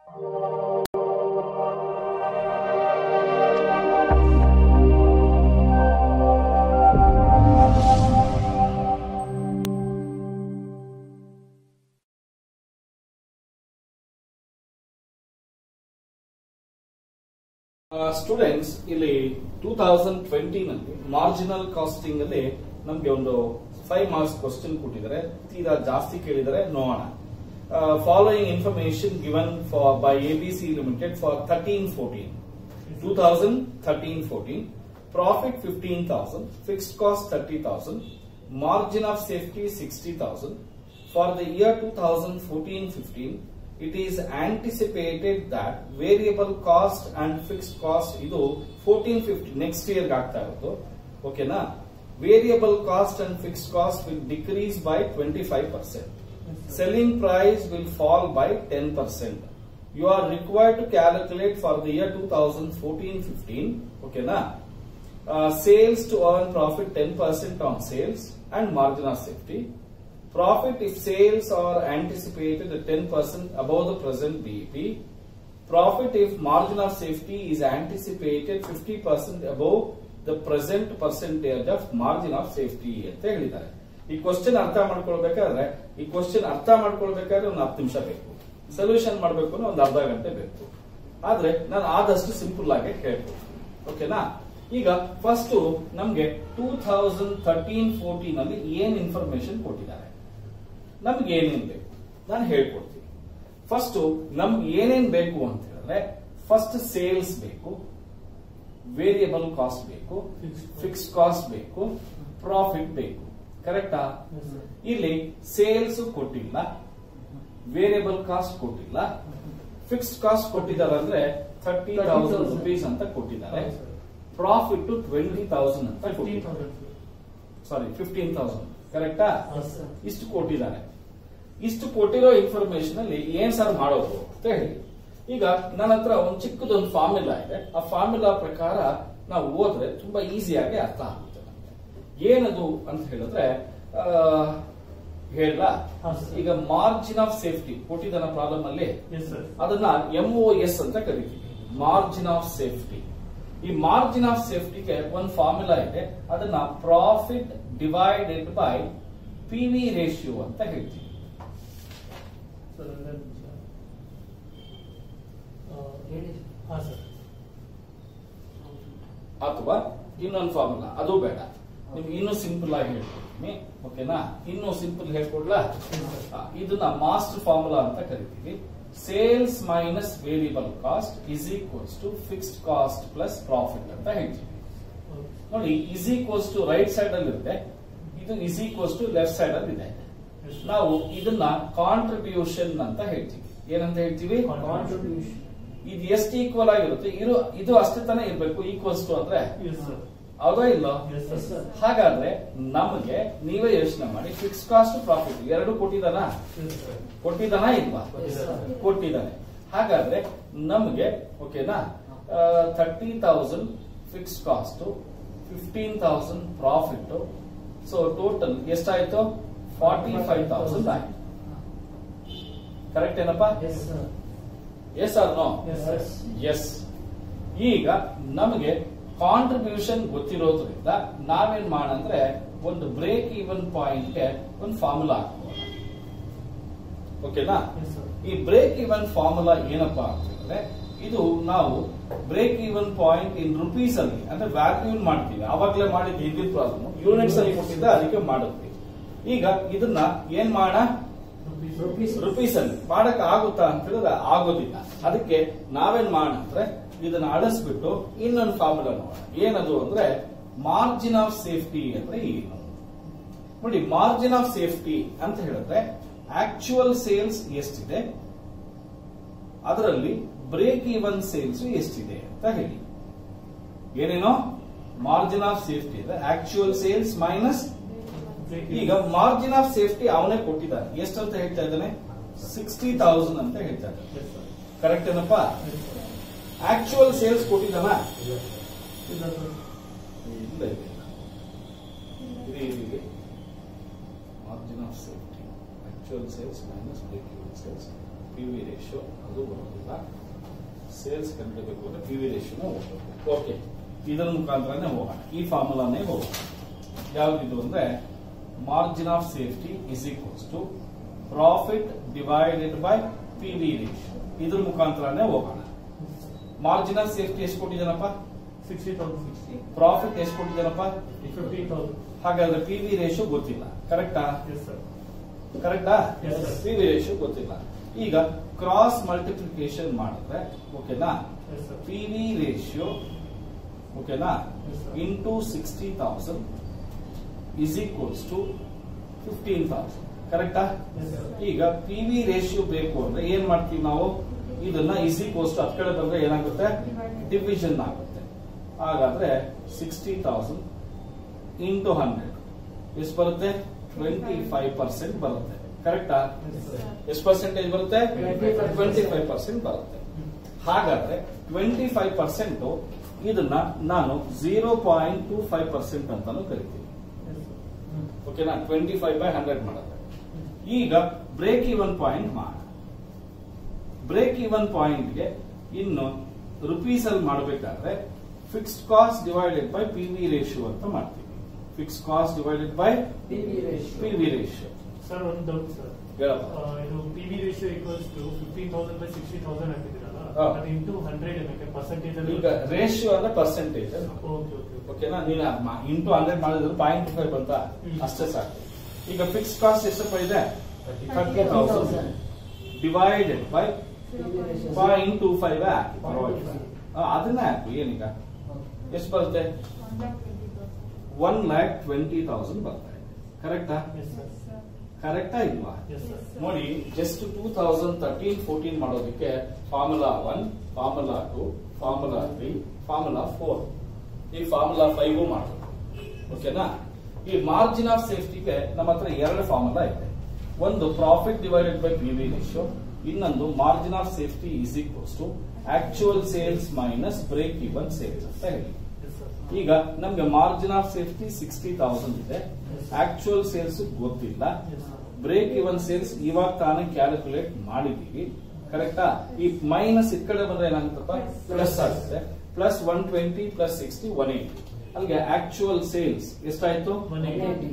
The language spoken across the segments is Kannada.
ಸ್ಟೂಡೆಂಟ್ಸ್ ಇಲ್ಲಿ ಟೂ ತೌಸಂಡ್ ಟ್ವೆಂಟಿ ನಲ್ಲಿ ಮಾರ್ಜಿನಲ್ ಕಾಸ್ಟಿಂಗ್ ಅಲ್ಲಿ ನಮ್ಗೆ ಒಂದು ಫೈವ್ ಮಾರ್ಕ್ಸ್ ಕ್ವಶನ್ ಕೊಟ್ಟಿದ್ದಾರೆ ತೀರಾ ಜಾಸ್ತಿ ಕೇಳಿದರೆ ನೋಡೋಣ following information given for by ABC limited for thirteen fourteen two thousand thirteen fourteen profit fifteen thousand fixed cost thirty thousand margin of safety sixty thousand for the year two thousand fourteen fifteen it is anticipated that variable cost and fixed cost ಇದು ಫೋರ್ಟೀನ್ ಫಿಫ್ಟಿ ನೆಕ್ಸ್ಟ್ ಇಯರ್ ಆಗ್ತಾ ಇರೋದು ಓಕೆನಾ variable cost and fixed cost will decrease by twenty five percent selling price will fall by ten percent you are required to calculate for the year two thousand fourteen fifteen ಓಕೆನಾ sales to earn profit ten percent on sales and margin of safety Profit if sales are anticipated at 10% above the present BEP. Profit if margin of safety is anticipated 50% above the present percentage of margin of safety ಅಂತ ಹೇಳಿದ್ದಾರೆ ಈ ಕ್ವಶನ್ ಅರ್ಥ ಮಾಡ್ಕೊಳ್ಬೇಕಾದ್ರೆ ಈ ಕ್ವಶನ್ ಅರ್ಥ ಮಾಡ್ಕೊಳ್ಬೇಕಾದ್ರೆ ಒಂದು ಹತ್ತು ನಿಮಿಷ ಬೇಕು ಸೊಲ್ಯೂಷನ್ ಮಾಡಬೇಕು ಅಂದ್ರೆ ಒಂದು ಅರ್ಧ ಗಂಟೆ ಬೇಕು ಆದ್ರೆ ನಾನು ಆದಷ್ಟು ಸಿಂಪಲ್ ಆಗಿ ಹೇಳ್ಬೋದು ಓಕೆನಾ ಈಗ ಫಸ್ಟ್ ನಮ್ಗೆ ಟೂ ಥೌಸಂಡ್ ಥರ್ಟೀನ್ ಫೋರ್ಟೀನ್ ಅಲ್ಲಿ ಏನ್ ಇನ್ಫಾರ್ಮೇಶನ್ ಕೊಟ್ಟಿದ್ದಾರೆ ನಮ್ಗೆ ಏನೇನ್ ಬೇಕು ನಾನು ಹೇಳ್ಕೊಡ್ತೀನಿ ಫಸ್ಟ್ ನಮ್ಗೆ ಏನೇನ್ ಬೇಕು ಅಂತ ಹೇಳಿದ್ರೆ ಫಸ್ಟ್ ಸೇಲ್ಸ್ ಬೇಕು ವೇರಿಯಬಲ್ ಕಾಸ್ಟ್ ಬೇಕು ಫಿಕ್ಸ್ ಕಾಸ್ಟ್ ಬೇಕು ಪ್ರಾಫಿಟ್ ಬೇಕು ಕರೆಕ್ಟಾ ಇಲ್ಲಿ ಸೇಲ್ಸ್ ಕೊಟ್ಟಿಲ್ಲ ವೇರಿಯಬಲ್ ಕಾಸ್ಟ್ ಕೊಟ್ಟಿಲ್ಲ ಫಿಕ್ಸ್ಡ್ ಕಾಸ್ಟ್ ಕೊಟ್ಟಿದ್ದಾರೆ ಅಂದ್ರೆ ಥರ್ಟಿ ತೌಸಂಡ್ ರುಪೀಸ್ ಅಂತ ಕೊಟ್ಟಿದ್ದಾರೆ ಪ್ರಾಫಿಟ್ ಟ್ವೆಂಟಿ ತೌಸಂಡ್ ಅಂತ ಕೊಟ್ಟಿದ್ದಾರೆ ಸಾರಿ ಫಿಫ್ಟೀನ್ ತೌಸಂಡ್ ಕರೆಕ್ಟಾ ಇಷ್ಟು ಕೊಟ್ಟಿದ್ದಾರೆ ಇಷ್ಟು ಕೊಟ್ಟಿರೋ ಇನ್ಫಾರ್ಮೇಶನ್ ಅಲ್ಲಿ ಏನ್ ಸರ್ ಮಾಡೋದು ಅಂತ ಹೇಳಿ ಈಗ ನನ್ನ ಹತ್ರ ಒಂದು ಚಿಕ್ಕದೊಂದು ಫಾರ್ಮುಲಾ ಇದೆ ಆ ಫಾರ್ಮುಲಾ ಪ್ರಕಾರ ನಾವು ಓದ್ರೆ ತುಂಬಾ ಈಸಿಯಾಗಿ ಅರ್ಥ ಆಗುತ್ತೆ ನಮ್ಗೆ ಏನದು ಅಂತ ಹೇಳಿದ್ರೆ ಹೇಳ ಈಗ ಮಾರ್ಜಿನ್ ಆಫ್ ಸೇಫ್ಟಿ ಕೊಟ್ಟಿದ್ದಾನ ಪ್ರಾಬ್ಲಮ್ ಅಲ್ಲಿ ಅದನ್ನ ಎಂಒ ಎಸ್ ಅಂತ ಕರಿತೀವಿ ಮಾರ್ಜಿನ್ ಆಫ್ ಸೇಫ್ಟಿ ಈ ಮಾರ್ಜಿನ್ ಆಫ್ ಸೇಫ್ಟಿಗೆ ಒಂದು ಫಾರ್ಮುಲಾ ಇದೆ ಅದನ್ನ profit divided by P V ratio ಅಂತ ಹೇಳ್ತೀವಿ ಅಥವಾ ಇನ್ನೊಂದು ಫಾರ್ಮುಲಾ ಅದು ಬೇಡ ನಿಮ್ಗೆ ಇನ್ನೂ ಸಿಂಪಲ್ ಆಗಿ ಹೇಳ್ಕೊಡ್ತೀನಿ ಓಕೆನಾ ಇನ್ನೂ ಸಿಂಪಲ್ ಹೇಳ್ಕೊಡ್ಲಾ ಆ, ಇದನ್ನ ಮಾಸ್ಟರ್ ಫಾರ್ಮುಲಾ ಅಂತ ಕರಿತೀವಿ sales minus variable cost is equals to fixed cost plus profit ಅಂತ ಹೇಳ್ತೀವಿ ನೋಡಿ is equals to right side ಅಲ್ಲಿ ಇದೆ ಇದು is equals to left side ಅಲ್ಲಿ ಇದೆ ನಾವು ಇದನ್ನ ಕಾಂಟ್ರಿಬ್ಯೂಷನ್ ಅಂತ ಹೇಳ್ತೀವಿ ಏನಂತ ಹೇಳ್ತೀವಿ ಇದು ಎಷ್ಟು ಈಕ್ವಲ್ ಆಗಿರುತ್ತೆ ಇದು ಇದು ಅಷ್ಟೇ ತಾನೇ ಇರ್ಬೇಕು ಈಕ್ವಲ್ಸ್ ಟು ಅಂದ್ರೆ ಹೌದಾ ಇಲ್ಲ ಹಾಗಾದ್ರೆ ನಮಗೆ ನೀವೇ ಯೋಚನೆ ಮಾಡಿ ಫಿಕ್ಸ್ ಕಾಸ್ಟ್ ಪ್ರಾಫಿಟ್ ಎರಡು ಕೊಟ್ಟಿದಾನ ಕೊಟ್ಟಿದಾನ ಇಲ್ವಾ ಕೊಟ್ಟಿದ್ದಾನೆ ಹಾಗಾದ್ರೆ ನಮಗೆ ಓಕೆನಾ thirty thousand fix cost fifteen thousand profit so total ಎಷ್ಟಾಯ್ತು ಫಾರ್ಟಿ ಫೈವ್ ತೌಸಂಡ್ ಆಯ್ತು ಕರೆಕ್ಟ್ ಏನಪ್ಪಾ ಎಸ್ ಆರ್ ನೋ ಎಸ್ ಈಗ ನಮಗೆ ಕಾಂಟ್ರಿಬ್ಯೂಷನ್ ಗೊತ್ತಿರೋದ್ರಿಂದ ನಾವೇನ್ ಮಾಡಂದ್ರೆ ಒಂದು ಬ್ರೇಕ್ ಈವನ್ ಪಾಯಿಂಟ್ಗೆ ಒಂದು ಫಾರ್ಮುಲಾ ಹಾಕೋಣ ಓಕೆನಾ ಈ ಬ್ರೇಕ್ ಈವನ್ ಫಾರ್ಮುಲಾ ಏನಪ್ಪಾ ಅಂತ ಹೇಳಿದ್ರೆ ಇದು ನಾವು break even point in rupees ಅಲ್ಲಿ ಅಂದ್ರೆ ವ್ಯಾಲ್ಯೂ ಮಾಡ್ತೀವಿ ಅವಾಗಲೇ ಮಾಡಿದ್ದು ಹಿಂದಿನ ಪ್ರಾಬ್ಲಮ್ ಯೂನಿಟ್ಸ್ ಅಲ್ಲಿ ಕೊಟ್ಟಿದ್ದ ಅದಕ್ಕೆ ಮಾಡಿದ್ವಿ ಈಗ ಇದನ್ನ ಏನ್ ಮಾಡ ರುಪೀಸ್ ಅಲ್ಲಿ ಮಾಡಕ್ ಆಗುತ್ತಾ ಅಂತ ಹೇಳಿದ್ರೆ ಆಗೋದಿಲ್ಲ ಅದಕ್ಕೆ ನಾವೇನ್ ಮಾಡಂದ್ರೆ ಇದನ್ನ ಅಳಿಸ್ಬಿಟ್ಟು ಇನ್ನೊಂದು ಫಾರ್ಮುಲಾ ನೋಡೋಣ ಏನದು ಅಂದ್ರೆ ಮಾರ್ಜಿನ್ ಆಫ್ ಸೇಫ್ಟಿ ಅಂದ್ರೆ ಏನು ನೋಡಿ ಮಾರ್ಜಿನ್ ಆಫ್ ಸೇಫ್ಟಿ ಅಂತ ಹೇಳಿದ್ರೆ ಆಕ್ಚುಯಲ್ ಸೇಲ್ಸ್ ಎಷ್ಟಿದೆ ಅದರಲ್ಲಿ ಬ್ರೇಕ್ ಈವನ್ ಸೇಲ್ಸ್ ಎಷ್ಟಿದೆ ಅಂತ ಹೇಳಿ ಏನೇನೋ ಮಾರ್ಜಿನ್ ಆಫ್ ಸೇಫ್ಟಿ ಇದೆ ಆಕ್ಚುಯಲ್ ಸೇಲ್ಸ್ ಮೈನಸ್ ಈಗ ಮಾರ್ಜಿನ್ ಆಫ್ ಸೇಫ್ಟಿ ಅವನೇ ಕೊಟ್ಟಿದ್ದಾನೆ ಎಷ್ಟಂತ ಹೇಳ್ತಾ ಇದ್ದಾನೆ ಸಿಕ್ಸ್ಟಿ ತೌಸಂಡ್ ಅಂತ ಹೇಳ್ತಾ ಇದ್ದಾನೆ ಕರೆಕ್ಟ್ ಏನಪ್ಪ ಆಕ್ಚುಯಲ್ ಸೇಲ್ಸ್ ಕೊಟ್ಟಿದ್ದಾನ ಇಲ್ಲ ಇಲ್ಲ ಇದೆ ಇದೆ margin of safety actual sales minus break even sales P V ratio ಅದು ಬರೋದಿಲ್ಲ ಸೇಲ್ಸ್ ಕಂಡುಹಿಡಿಯಬೇಕು ಅಂದ್ರೆ ಪಿ ವಿ ರೇಷಿಯೋನೇ ಹೋಗ್ಬೇಕು ಓಕೆ ಇದರ ಮುಖಾಂತರನೇ ಹೋಗೋಣ ಈ ಫಾರ್ಮುಲಾನೇ ಹೋಗೋಣ ಯಾವ್ದಿದು ಅಂದ್ರೆ margin of safety is equals to profit divided by P V ratio ಇದ್ರ ಮುಖಾಂತರನೇ ಹೋಗೋಣ ಮಾರ್ಜಿನ್ ಆಫ್ ಸೇಫ್ಟಿ ಎಷ್ಟು ಕೊಟ್ಟಿದ್ದಾನಪ್ಪ ಸಿಕ್ಸ್ಟಿ ತೌಸಂಡ್ ಸಿಕ್ಸ್ಟಿ ಪ್ರಾಫಿಟ್ ಎಷ್ಟು ಕೊಟ್ಟಿದ್ದಾನಪ್ಪ ಫಿಫ್ಟೀನ್ ತೌಸಂಡ್ ಹಾಗಾದ್ರೆ ಪಿ ವಿ ರೇಷಿಯೋ ಗೊತ್ತಿಲ್ಲ ಕರೆಕ್ಟಾ ಎಸ್ ಸರ್ ಕರೆಕ್ಟಾ Yes, sir. P V ratio ಗೊತ್ತಿಲ್ಲ ಈಗ ಕ್ರಾಸ್ ಮಲ್ಟಿಪ್ಲಿಕೇಶನ್ ಮಾಡಿದ್ರೆ ಓಕೆನಾ yes sir P V ratio ಓಕೆನಾ Yes, sir. Into sixty thousand is equals to fifteen thousand ಕರೆಕ್ಟಾ ಎಸ್ ಸರ್ ಈಗ ಪಿ ವಿ ರೇಷಿಯೋ ಬೇಕು ಅಂದ್ರೆ ಏನ್ ಮಾಡ್ತೀವಿ ನಾವು ಇದನ್ನ ಇಸ್ ಈಕ್ವಲ್ಸ್ ಟು ಹತ್ ಕಡೆ ಬಂದ್ರೆ ಏನಾಗುತ್ತೆ ಡಿವಿಷನ್ ಆಗುತ್ತೆ ಹಾಗಾದ್ರೆ ಸಿಕ್ಸ್ಟಿ ತೌಸಂಡ್ ಇಂಟು ಹಂಡ್ರೆಡ್ ಎಷ್ಟು ಬರುತ್ತೆ ಟ್ವೆಂಟಿ ಫೈವ್ ಪರ್ಸೆಂಟ್ ಬರುತ್ತೆ ಕರೆಕ್ಟಾ ಎಸ್ ಸರ್ ಎಷ್ಟು ಪರ್ಸೆಂಟೇಜ್ ಬರುತ್ತೆ 25% ಟ್ವೆಂಟಿ ಫೈವ್ ಪರ್ಸೆಂಟ್ ಬರುತ್ತೆ ಹಾಗಾದ್ರೆ ಟ್ವೆಂಟಿ ಫೈವ್ ಪರ್ಸೆಂಟ್ ಇದನ್ನ ನಾನು zero point two five percent ಅಂತಾನು ಕರಿತೀನಿ ಎಸ್ ಸರ್ ಓಕೆನಾ ಟ್ವೆಂಟಿ ಫೈವ್ ಬೈ ಹಂಡ್ರೆಡ್ ಮಾಡುತ್ತೆ ಈಗ ಬ್ರೇಕ್ ಇವನ್ ಪಾಯಿಂಟ್ ಮಾಡ ಬ್ರೇಕ್ ಇವನ್ ಪಾಯಿಂಟ್ಗೆ ಇನ್ನು ರುಪೀಸ್ ಅಲ್ಲಿ ಮಾಡಬೇಕಾದ್ರೆ fixed cost divided by P V ratio ಅಂತ ಮಾಡ್ತೀವಿ fix cost divided by PV ratio. P V ratio sir ಒಂದು ಡೌಟ್ ಸರ್ ಹೇಳಪ್ಪ ಇದು P V ratio equals to fifteen thousand by sixty thousand ಹಾಕಿದಿರಲ್ಲ ಹಾ. ಅದು ಇಂಟು ಹಂಡ್ರೆಡ್ ಏನಕ್ಕೆ ಪರ್ಸೆಂಟೇಜ್ ಅಲ್ಲಿ ಈಗ ರೇಷಿಯೋ ಅಂದ್ರೆ ಪರ್ಸೆಂಟೇಜ್ ಓಕೆ ಓಕೆ ಓಕೆನಾ ನೀನು ಇಂಟು ಹಂಡ್ರೆಡ್ ಮಾಡಿದ್ರೆ ಪಾಯಿಂಟ್ ಫೈವ್ ಬಂತ ಹ್ಮ್. ಅಷ್ಟೇ ಸಾಕು ಈಗ ಫಿಕ್ಸ್ ಕಾಸ್ಟ್ ಎಷ್ಟಪ್ಪ ಇದೆ Thirty thousand. Divided by PV ratio. Point two five ಹಾಕಿ Point two five. ಅದನ್ನ ಹಾಕಿ ಏನೀಗ ಎಷ್ಟು ಬರುತ್ತೆ ಒನ್ ಲ್ಯಾಕ್ ಟ್ವೆಂಟಿ ತೌಸಂಡ್ ಬರ್ತಾ ಇದೆ ಕರೆಕ್ಟಾ ಎಸ್ ಸರ್ ಕರೆಕ್ಟಾ ಇಲ್ವಾ ಎಸ್ ಸರ್ ನೋಡಿ just two thousand thirteen fourteen ಮಾಡೋದಕ್ಕೆ formula one formula two formula three formula four ಈ ಫಾರ್ಮುಲಾ ಫೈವ್ ಮಾಡೋದು ಓಕೆನಾ ಈ ಮಾರ್ಜಿನ್ ಆಫ್ ಸೇಫ್ಟಿಗೆ ನಮ್ಮ ಹತ್ರ ಎರಡು ಫಾರ್ಮುಲಾ ಇದೆ ಒಂದು profit divided by P V ratio ಇನ್ನೊಂದು margin of safety is equals to actual sales minus break even sales ಅಂತ ಹೇಳಿ ಎಸ್ ಸರ್ ಈಗ ನಮ್ಗೆ margin of safety sixty thousand ಇದೆ ಆಕ್ಚುಯಲ್ ಸೇಲ್ಸ್ ಗೊತ್ತಿಲ್ಲ yes sir break even sales ಇವಾಗ ತಾನೇ ಕ್ಯಾಲ್ಕುಲೇಟ್ ಮಾಡಿದೀವಿ ಕರೆಕ್ಟಾ ಈ ಮೈನಸ್ ಈ ಕಡೆ ಬಂದ್ರೆ ಏನಾಗುತ್ತಪ್ಪ ಪ್ಲಸ್ ಆಗುತ್ತೆ plus one twenty plus sixty one eighty ಅಲ್ಲಿಗೆ ಆಕ್ಚುಯಲ್ ಸೇಲ್ಸ್ ಎಷ್ಟಾಯ್ತು one eighty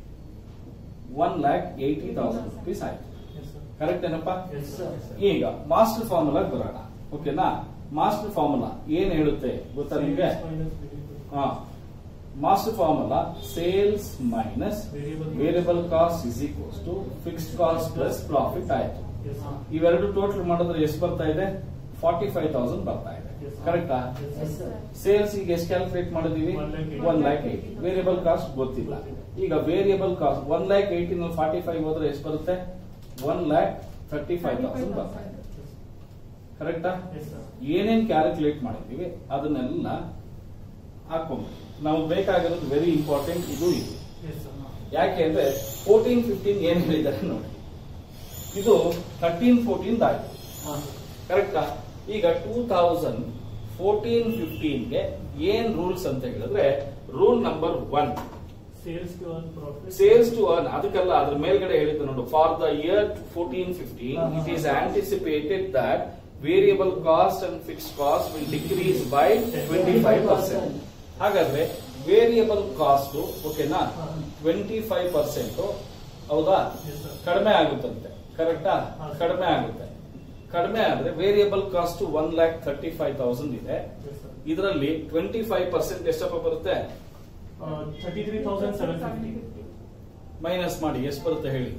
one lakh eighty thousand rupees ಆಯ್ತು ಎಸ್ ಸರ್ ಕರೆಕ್ಟ್ ಏನಪ್ಪಾ ಎಸ್ ಸರ್ ಈಗ ಮಾಸ್ಟರ್ ಫಾರ್ಮುಲಾ ಬರೋಣ ಓಕೆನಾ ಮಾಸ್ಟರ್ ಫಾರ್ಮುಲಾ ಏನ್ ಹೇಳುತ್ತೆ ಗೊತ್ತಾ ನಿಮ್ಗೆ ಹಾ master formula sales minus Variable. Variable cost is equals to fixed cost plus profit ಆಯ್ತು ಎಸ್ ಸರ್ ಇವೆರಡು ಟೋಟಲ್ ಮಾಡಿದ್ರೆ ಎಷ್ಟು ಬರ್ತಾ ಇದೆ ಫಾರ್ಟಿ ಫೈವ್ ತೌಸಂಡ್ ಬರ್ತಾ ಇದೆ Yes, sir. ಕರೆಕ್ಟಾ Yes, sir. ಸೇಲ್ಸ್ ಈಗ ಎಷ್ಟು ಕ್ಯಾಲ್ಕುಲೇಟ್ ಮಾಡಿದೀವಿ One lakh eighty. One lakh eighty variable cost ಗೊತ್ತಿಲ್ಲ ಈಗ variable cost one lakh eighty forty five ಹೋದ್ರೆ ಎಷ್ಟು ಬರುತ್ತೆ one lakh thirty five thousand ಬರ್ತಾ ಇದೆ ಕರೆಕ್ಟಾ ಎಸ್ ಸರ್ ಏನೇನ್ ಕ್ಯಾಲ್ಕುಲೇಟ್ ಮಾಡಿದೀವಿ ಅದನ್ನೆಲ್ಲ ಹಾಕೊಂಡ್ಬಿಡಿ ನಾವು ಬೇಕಾಗಿರೋದು ವೆರಿ ಇಂಪಾರ್ಟೆಂಟ್ ಇದು ಇದು ಎಸ್ ಸರ್ ಯಾಕೆ ಅಂದ್ರೆ ಫೋರ್ಟೀನ್ ಫಿಫ್ಟೀನ್ ಏನ್ ಹೇಳಿದ್ದಾರೆ ನೋಡಿ ಇದು ಥರ್ಟೀನ್ ಫೋರ್ಟೀನ್ ಆಯ್ತು ಕರೆಕ್ಟಾ ಈಗ ಟೂ ತೌಸಂಡ್ ಫೋರ್ಟೀನ್ ಫಿಫ್ಟೀನ್ಗೆ ಏನ್ ರೂಲ್ಸ್ ಅಂತ ಹೇಳಿದ್ರೆ rule number one sales to earn profit sales to earn ಅದಕ್ಕೆಲ್ಲ ಅದ್ರ ಮೇಲ್ಗಡೆ ಹೇಳಿದ್ದು ನೋಡು for the year fourteen fifteen it is anticipated that variable cost and fix cost will decrease by twenty five percent ಹಾಗಾದ್ರೆ ವೇರಿಯಬಲ್ ಕಾಸ್ಟ್ ಓಕೆನಾ ಟ್ವೆಂಟಿ ಫೈವ್ ಪರ್ಸೆಂಟ್ ಹೌದಾ ಎಸ್ ಸರ್ ಕಡಿಮೆ ಆಗುತ್ತಂತೆ ಕರೆಕ್ಟಾ ಹಾ. ಕಡಿಮೆ ಆಗುತ್ತೆ ಕಡಿಮೆ ಆದ್ರೆ variable cost one lakh thirty five thousand ಇದೆ ಎಸ್ ಸರ್ ಇದರಲ್ಲಿ ಟ್ವೆಂಟಿ ಫೈವ್ ಪರ್ಸೆಂಟ್ ಎಷ್ಟಪ್ಪ ಬರುತ್ತೆ thirty three thousand seven fifty minus ಮಾಡಿ ಎಷ್ಟು ಬರುತ್ತೆ ಹೇಳಿ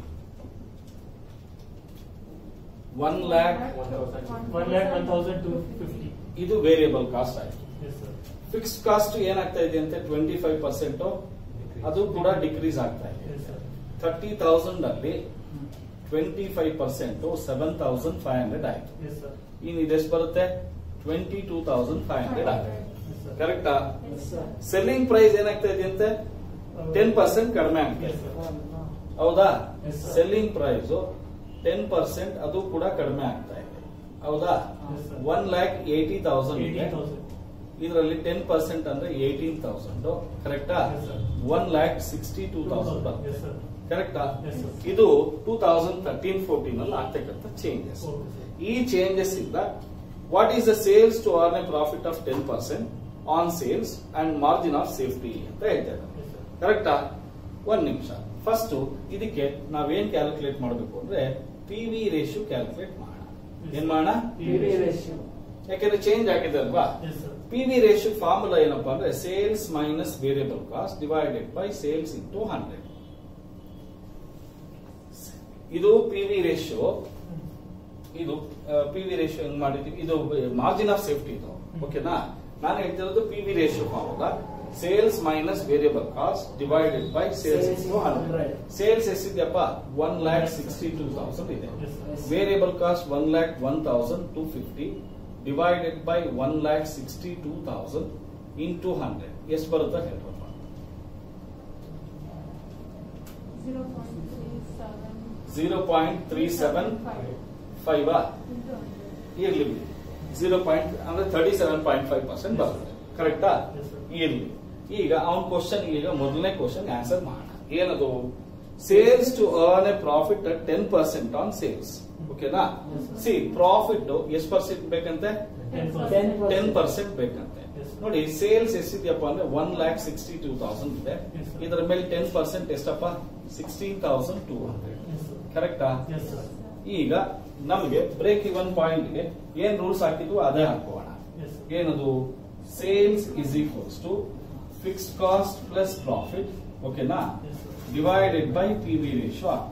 one lakh one lakh one thousand two fifty ಇದು ವೇರಿಯಬಲ್ ಕಾಸ್ಟ್ ಆಯ್ತು ಎಸ್ ಸರ್ ಫಿಕ್ಸ್ಡ್ ಕಾಸ್ಟ್ ಏನಾಗ್ತಾ ಇದೆ ಅಂತ ಟ್ವೆಂಟಿ ಫೈವ್ ಪರ್ಸೆಂಟ್ ಅದು ಕೂಡ ಡಿಕ್ರೀಸ್ ಆಗ್ತಾ ಇದೆ ಎಸ್ ಸರ್ ಥರ್ಟಿ ತೌಸಂಡ್ ಅಲ್ಲಿ twenty five percent seven thousand five hundred ಆಯ್ತು ಎಸ್ ಸರ್ ಇನ್ನು ಇದೆಷ್ಟು ಬರುತ್ತೆ twenty two thousand five hundred ಆಗುತ್ತೆ ಎಸ್ ಸರ್ ಕರೆಕ್ಟಾ Yes, sir. ಸೆಲ್ಲಿಂಗ್ ಪ್ರೈಸ್ ಏನಾಗ್ತಾ ಇದೆ ಅಂತೆ ಟೆನ್ ಪರ್ಸೆಂಟ್ ಕಡಿಮೆ ಆಗ್ತಾ ಎಸ್ ಇದೆ ಸರ್ ಹೌದಾ Yes, sir. Selling price ten percent ಅದು ಕೂಡ ಕಡಿಮೆ ಆಗ್ತಾ ಇದೆ ಹೌದಾ Yes, sir. One lakh eighty thousand eighty ಇದೆ ತೌಸಂಡ್ ಇದರಲ್ಲಿ ಟೆನ್ ಪರ್ಸೆಂಟ್ ಅಂದ್ರೆ ಏಯ್ಟೀನ್ ತೌಸಂಡ್ ಕರೆಕ್ಟಾ Yes, sir. One lakh sixty two thousand yes sir ಕರೆಕ್ಟಾ Yes, sir. ಇದು ಟೂ ತೌಸಂಡ್ ತರ್ಟೀನ್ ಫೋರ್ಟೀನ್ ಅಲ್ಲಿ ಆಗ್ತಕ್ಕಂಥ ಚೇಂಜಸ್ Okay, sir. ಈ ಚೇಂಜಸ್ ಇಂದ what is the sales to earn a profit of ten percent on sales and margin of safety ಅಂತ ಹೇಳ್ತಾ ಇದ್ದಾರೆ Yes, sir. ಕರೆಕ್ಟಾ ಒಂದ್ ನಿಮಿಷ ಫಸ್ಟ್ ಇದಕ್ಕೆ ನಾವೇನ್ ಕ್ಯಾಲ್ಕುಲೇಟ್ ಮಾಡಬೇಕು ಅಂದ್ರೆ ಪಿ ವಿ ರೇಷಿಯೋ ಕ್ಯಾಲ್ಕುಲೇಟ್ ಮಾಡೋಣ ಏನ್ ಮಾಡೋಣ PV ratio. ಯಾಕೆಂದ್ರೆ ಚೇಂಜ್ ಆಗಿದೆ ಅಲ್ವಾ Yes, sir. P V ratio formula ಏನಪ್ಪಾ ಅಂದ್ರೆ sales minus variable cost divided by sales into hundred ಇದು ಪಿ ವಿ ರೇಷಿಯೋ ಇದು ಪಿ ವಿ ರೇಷಿಯೋ ಹೆಂಗ್ ಮಾಡಿದೀವಿ ಇದು ಮಾರ್ಜಿನ್ ಆಫ್ ಸೇಫ್ಟಿ ಇದು ಓಕೆನಾ ನಾನು ಹೇಳ್ತಿರೋದು P V ratio formula sales minus variable cost divided by sales Sales into hundred 100. Sales ಎಷ್ಟಿದೆಯಪ್ಪ one lakh sixty two thousand ಇದೆ Yes, sir. Yes. Variable cost one lakh one thousand two fifty divided by one lakh sixty two thousand into hundred ಎಷ್ಟು ಬರುತ್ತೆ ಹೇಳ್ರಪ್ಪ Zero point three seven. Zero point three seven five Into hundred. ಇರ್ಲಿ ಜೀರೋ ಪಾಯಿಂಟ್ ಅಂದ್ರೆ thirty seven point five percent ಬರುತ್ತೆ ಕರೆಕ್ಟಾ Yes, sir. ಇರ್ಲಿ ಈಗ ಅವನ ಕ್ವಶನ್ ಈಗ ಮೊದಲನೇ ಕ್ವಶನ್ ಆನ್ಸರ್ ಮಾಡೋಣ ಏನದು sales to earn a profit ten percent on sales ಓಕೆನಾ Yes, sir. ಸಿ ಪ್ರಾಫಿಟ್ ಎಷ್ಟು ಪರ್ಸೆಂಟ್ ಬೇಕಂತೆ Ten Ten percent. Ten percent ಬೇಕಂತೆ Yes, sir. ನೋಡಿ ಸೇಲ್ಸ್ ಎಷ್ಟಿದೆಯಪ್ಪ ಅಂದ್ರೆ one lakh sixty two thousand ಇದೆ Yes, sir. ಇದರ ಮೇಲೆ ಟೆನ್ ಪರ್ಸೆಂಟ್ ಎಷ್ಟಪ್ಪ sixteen thousand two hundred Yes, sir. ಕರೆಕ್ಟಾ Yes, sir. ಈಗ ನಮಗೆ ಬ್ರೇಕ್ ಇವನ್ ಪಾಯಿಂಟ್ ಗೆ ಏನ್ ರೂಲ್ಸ್ ಹಾಕಿದ್ವು ಅದೇ ಹಾಕೋಣ Yes, sir. ಏನದು sales is equals to fixed cost plus profit ಓಕೆನಾ Yes, sir. Divided by P V ratio ಹಾಕೋಣ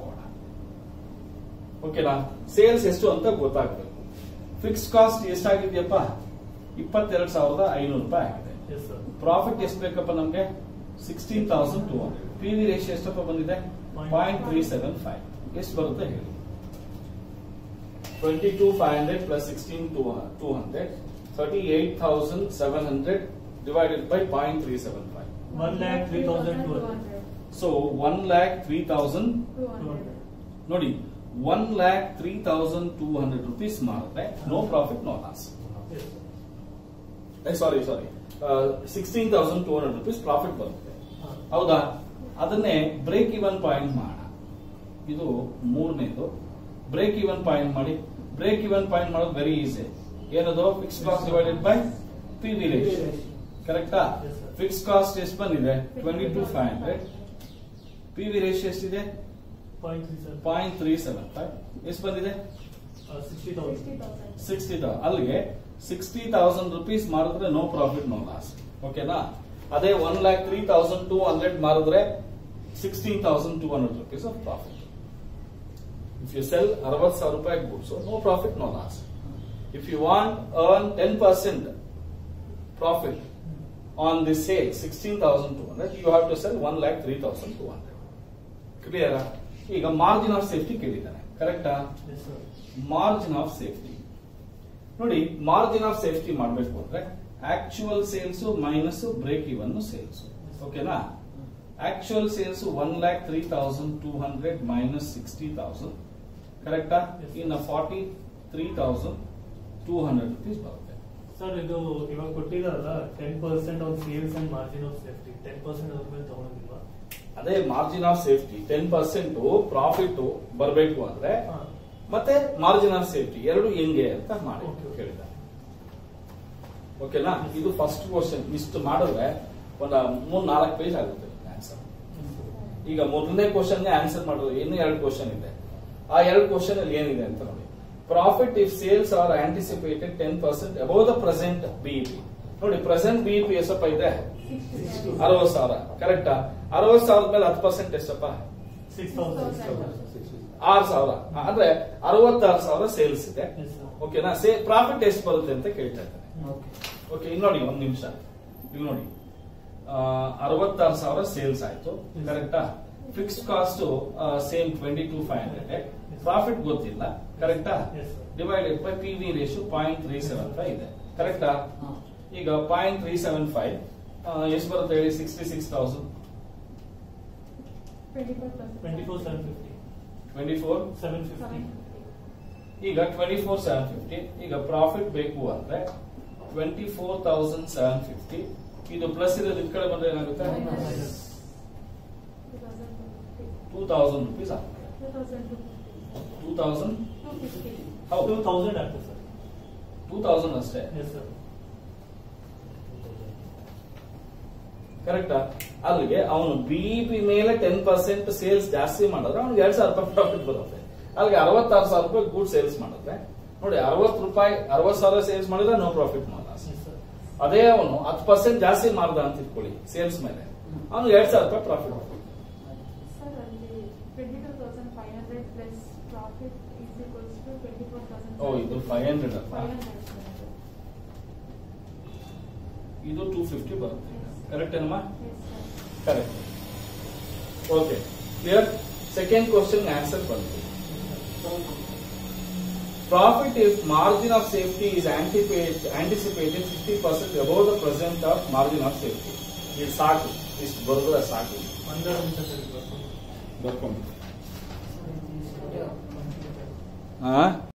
ಓಕೆನಾ ಸೇಲ್ಸ್ ಎಷ್ಟು ಅಂತ ಗೊತ್ತಾಗ್ಬೇಕು ಫಿಕ್ಸ್ಡ್ ಕಾಸ್ಟ್ ಎಷ್ಟಾಗಿದೆಯಪ್ಪ ಇಪ್ಪತ್ತೆರಡು ಸಾವಿರದ ಐನೂರು ರೂಪಾಯಿ ಆಗಿದೆ Yes, sir. ಪ್ರಾಫಿಟ್ ಎಷ್ಟು ಬೇಕಪ್ಪ ನಮ್ಗೆ sixteen thousand two hundred P V ratio ಎಷ್ಟಪ್ಪ ಬಂದಿದೆ ಪಾಯಿಂಟ್ ತ್ರೀ ಸೆವೆನ್ ಫೈವ್ ಎಷ್ಟು ಬರುತ್ತೆ ಹೇಳಿ twenty two five hundred plus sixteen two two hundred thirty eight thousand seven hundred divided by point three seven five One lakh three thousand two hundred. So one lakh three thousand Two Two hundred. hundred. ನೋಡಿ one lakh three thousand two hundred rupees ಮಾರಿದ್ರೆ no profit no loss Yes, sir. ಸಾರಿ sorry sixteen thousand two hundred rupees profit ಬರುತ್ತೆ ಹಾ. ಹೌದಾ ಅದನ್ನೇ ಬ್ರೇಕ್ ಇವನ್ ಪಾಯಿಂಟ್ ಮಾಡೋಣ ಇದು ಮೂರನೇದು ಬ್ರೇಕ್ ಇವನ್ ಪಾಯಿಂಟ್ ಮಾಡಿ ಬ್ರೇಕ್ ಇವನ್ ಪಾಯಿಂಟ್ ಮಾಡೋದು ವೆರಿ ಈಸಿ ಏನದು fix cost divided by P V ratio ಕರೆಕ್ಟಾ Yes, sir. ಫಿಕ್ಸ್ ಕಾಸ್ಟ್ ಎಷ್ಟು ಬಂದಿದೆ twenty two five hundred P V ratio ಎಷ್ಟಿದೆ Point three seven. Point three seven five ಎಷ್ಟು ಬಂದಿದೆ Uh, sixty thousand. Sixty thousand. Sixty ಅಲ್ಲಿಗೆ ಸಿಕ್ಸ್ಟಿ ತೌಸಂಡ್ ರುಪೀಸ್ ಮಾರಿದ್ರೆ ನೋ ಪ್ರಾಫಿಟ್ ನೋ ಲಾಸ್ ಓಕೆನಾ ಅದೇ one lakh three thousand two hundred ಮಾರಿದ್ರೆ sixteen thousand two hundred rupees of profit if you sell ಅರವತ್ತು ಸಾವಿರ ರೂಪಾಯಿ goods no profit no loss if you want earn ten percent profit on the sale sixteen thousand two hundred you have to sell one lakh three thousand two hundred clear ಈಗ ಮಾರ್ಜಿನ್ ಆಫ್ ಸೇಫ್ಟಿ ಕೇಳಿದ್ದಾನೆ ಕರೆಕ್ಟಾ Yes, sir. Margin of safety ನೋಡಿ ಮಾರ್ಜಿನ್ ಆಫ್ ಸೇಫ್ಟಿ ಮಾಡಬೇಕು ಅಂದ್ರೆ actual sales minus break even sales ಓಕೆನಾ actual sales one lakh three thousand two hundred minus sixty thousand ಕರೆಕ್ಟಾ Yes. ಇನ್ನು forty three thousand two hundred rupees ಬರುತ್ತೆ ಸರ್ ಇದು ಇವಾಗ ಕೊಟ್ಟಿದಾರಲ್ಲ ten percent on sales and margin of safety ten percent ಅದ್ರ ಮೇಲೆ ತಗೊಳೋದಿಲ್ವಾ ಅದೇ margin of safety ten percent profit ಬರಬೇಕು ಅಂದ್ರೆ ಹಾ. ಮತ್ತೆ ಮಾರ್ಜಿನ್ ಆಫ್ ಸೇಫ್ಟಿ ಎರಡು ಹೆಂಗೆ ಅಂತ ಮಾಡಿ Okay. ಕೇಳಿದ ಓಕೆನಾ ಇದು ಫಸ್ಟ್ ಕ್ವಶನ್ ಇಷ್ಟು ಮಾಡಿದ್ರೆ ಒಂದು ಮೂರ್ ನಾಲ್ಕು ಪೇಜ್ ಆಗುತ್ತೆ ಆನ್ಸರ್ ಈಗ ಮೊದಲನೇ ಕ್ವಶನ್ ಆನ್ಸರ್ ಮಾಡೋದು ಇನ್ನು ಎರಡು ಕ್ವಶನ್ ಇದೆ ಆ ಎರಡು ಕ್ವಶನ್ ಅಲ್ಲಿ ಏನಿದೆ ಅಂತ ನೋಡಿ profit if sales are anticipated ten percent above the present BEP ನೋಡಿ ಪ್ರೆಸೆಂಟ್ ಬಿಇಪಿ ಎಷ್ಟಪ್ಪ ಇದೆ Sixty. ಅರವತ್ತು ಸಾವಿರ ಕರೆಕ್ಟಾ ಅರವತ್ತು ಸಾವಿರದ ಮೇಲೆ ಹತ್ತು ಪರ್ಸೆಂಟ್ ಎಷ್ಟಪ್ಪ ಸಿಕ್ಸ್ ತೌಸಂಡ್ ಆರು ಸಾವಿರ ಅಂದ್ರೆ ಅರವತ್ತಾರು ಸಾವಿರ ಸೇಲ್ಸ್ ಇದೆ Yes, sir. ಓಕೆನಾ ಸೇ ಪ್ರಾಫಿಟ್ ಎಷ್ಟು ಬರುತ್ತೆ ಅಂತ ಕೇಳ್ತಾ ಇದ್ದಾರೆ Okay. ಓಕೆ ಇಲ್ಲಿ ನೋಡಿ ಒಂದ್ ನಿಮಿಷ ಇಲ್ಲಿ ನೋಡಿ ಅರವತ್ತಾರು ಸಾವಿರ ಸೇಲ್ಸ್ ಆಯ್ತು Yes. ಕರೆಕ್ಟಾ fixed cost same twenty two five hundred profit ಗೊತ್ತಿಲ್ಲ ಕರೆಕ್ಟಾ Yes, sir. Divided by P V ratio point three seven five ಇದೆ ಕರೆಕ್ಟಾ ಹಾ. ಈಗ ಪಾಯಿಂಟ್ ತ್ರೀ ಸೆವೆನ್ ಫೈವ್ ಎಷ್ಟು ಬರುತ್ತೆ ಹೇಳಿ sixty six thousand Twenty-four plus. Twenty four seven fifty twenty four seven fifty Seven fifty. ಈಗ ಟ್ವೆಂಟಿ ಫೋರ್ ಸೆವೆನ್ ಫಿಫ್ಟಿ ಈಗ ಪ್ರಾಫಿಟ್ ಬೇಕು ಅಂದ್ರೆ twenty four thousand seven fifty ಇದು ಪ್ಲಸ್ ಇರೋದು ಈ ಕಡೆ ಬಂದ್ರೆ ಏನಾಗುತ್ತೆ Minus. Two thousand fifty. Two two thousand rupees ಆಗ್ತದೆ Two thousand two two thousand two fifty. ಹೌದು ಟೂ ತೌಸಂಡ್ ಆಗ್ತದೆ ಸರ್ ಟೂ ತೌಸಂಡ್ ಅಷ್ಟೇ ಎಸ್ ಸರ್ ಕರೆಕ್ಟಾ ಅಲ್ಲಿಗೆ ಅವನು ಬಿ ಪಿ ಮೇಲೆ ಟೆನ್ ಪರ್ಸೆಂಟ್ ಸೇಲ್ಸ್ ಜಾಸ್ತಿ ಮಾಡಿದ್ರೆ ಅವ್ನಿಗೆ ಎರಡ್ ಸಾವಿರ ರೂಪಾಯಿ ಪ್ರಾಫಿಟ್ ಬರುತ್ತೆ ಅಲ್ಲಿಗೆ ಅರವತ್ತಾರು ಸಾವಿರ ರೂಪಾಯಿ ಗೂಡ್ ಸೇಲ್ಸ್ ಮಾಡಿದ್ರೆ ನೋಡಿ ಅರವತ್ತು ರೂಪಾಯಿ ಅರವತ್ತು ಸಾವಿರ ಸೇಲ್ಸ್ ಮಾಡಿದ್ರೆ ನೋ ಪ್ರಾಫಿಟ್ ಮಾಡಲ್ಲ ಎಸ್ ಸರ್ ಅದೇ ಅವನು ಹತ್ತು ಪರ್ಸೆಂಟ್ ಜಾಸ್ತಿ ಮಾಡ್ದ ಅಂತ ಇಟ್ಕೊಳ್ಳಿ ಸೇಲ್ಸ್ ಮೇಲೆ ಅವನು ಎರಡ್ ಸಾವಿರ ರೂಪಾಯಿ ಪ್ರಾಫಿಟ್ Sir, ಅಲ್ಲಿ twenty-two thousand five hundred plus profit is equals to twenty-four thousand. ಓ ಇದು ಫೈವ್ ಹಂಡ್ರೆಡ್ ಅಲ್ಲ Five hundred, sir. ಇದು ಟೂ ಫಿಫ್ಟಿ ಬರುತ್ತೆ ಕರೆಕ್ಟ್ ಏನಮ್ಮ Yes, sir. Correct okay clear second question answer ಬಂತು profit if margin of safety is anticipated fifty percent above the present of margin of safety ಇದು ಸಾಕು ಇಷ್ಟು ಬರೋದ್ರ ಸಾಕು ಒಂದೇ ನಿಮಿಷ ಸರ್ ಬರ್ಕೊಂಡು ಬರ್ಕೊಂಡು ಸರ್, ಇದು ಇಷ್ಟು. ಹಾ